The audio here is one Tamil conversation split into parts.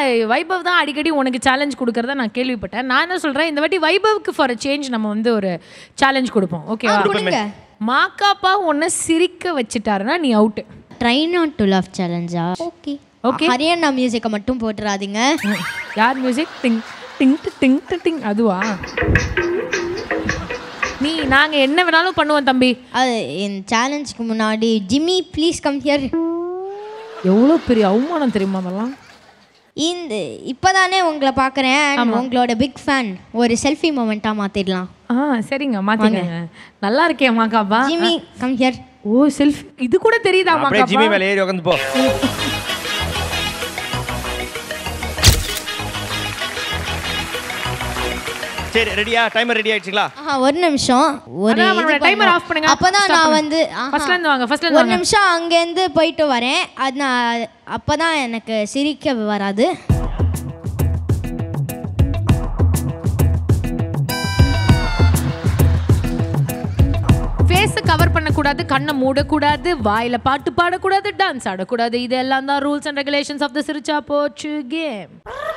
வைபவ் தான் அடிக்கடி உனக்கு சேலஞ்ச் கொடுக்கறத நான் கேள்விப்பட்டேன் நான் என்ன சொல்றேன் இந்த வாட்டி வைபவுக்கு ஃபார் சேஞ்ச் நம்ம வந்து ஒரு சேலஞ்ச் கொடுப்போம் ஓகேவா கொடுங்க மாக்காப்பா உன்னை சிரிக்க வச்சுட்டாருன்னா நீ out try not to love சேலஞ்சா ஓகே Okay. ஹரியானா மியூசிக்கை மட்டும் போட்டுறாதீங்க யார் மியூசிக் டிங் டிங் டு டிங் டு டிங் அதுவா நீ நாங்க என்ன வேணாலும் பண்ணுவோம் தம்பி அது என் சேலஞ்சுக்கு முன்னாடி ஜிம்மி ப்ளீஸ் கம் ஹியர் எவ்வளோ பெரிய அவமானம் தெரியுமா அதெல்லாம் இந்த இப்போதானே உங்களை பார்க்குறேன் உங்களோட பிக் ஃபேன் ஒரு செல்ஃபி மூமெண்ட்டாக மாற்றிடலாம் ஆ சரிங்க மாத்திக்கங்க நல்லா இருக்கேன் மாக்காப்பா Jimmy come here oh selfie இது கூட தெரியுதா அப்படியே ஜிம்மி மாக்காப்பா மேலே ஏறி உட்காந்து போ சரி ரெடியா டைமர் ரெடி ஆயிடுச்சுங்களா ஆஹா ஒரு நிமிஷம் ஒரு அதான் அவனோட இது timer பண்ணணும். off பண்ணுங்க. அப்பதான் Stop நான் பண்ணுங்க. வந்து ஆஹா. First ல இருந்து வாங்க, first ல இருந்து ஒரு வாங்க. நிமிஷம் அங்கேருந்து போயிட்டு வரேன் அது நான் அப்பதான் எனக்கு சிரிக்க வராது ஃபேஸை கவர் பண்ணக்கூடாது கண்ணை மூடக்கூடாது வாயில பாட்டு பாடக்கூடாது டான்ஸ் ஆடக்கூடாது இதெல்லாம் தான் rules and regulations of the சிரிச்சா போச்சு game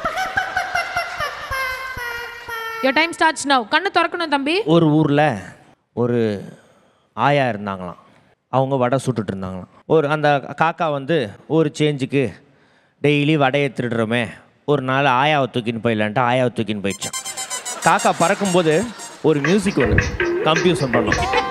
your time starts now கண்ணை திறக்கணும் தம்பி ஒரு ஊரில் ஒரு ஆயா இருந்தாங்களாம் அவங்க வடை சுட்டுட்டு இருந்தாங்களாம் ஒரு அந்த காக்கா வந்து ஒரு சேஞ்சுக்கு டெய்லி வடையை திருடுறோமே ஒரு நாள் ஆயாவை தூக்கின்னு போயிடலான்ட்டு ஆயாவை தூக்கின்னு போயிடுச்சான் காக்கா பறக்கும்போது ஒரு மியூசிக் ஒன்று கம்ப்யூசன் பண்ணோம்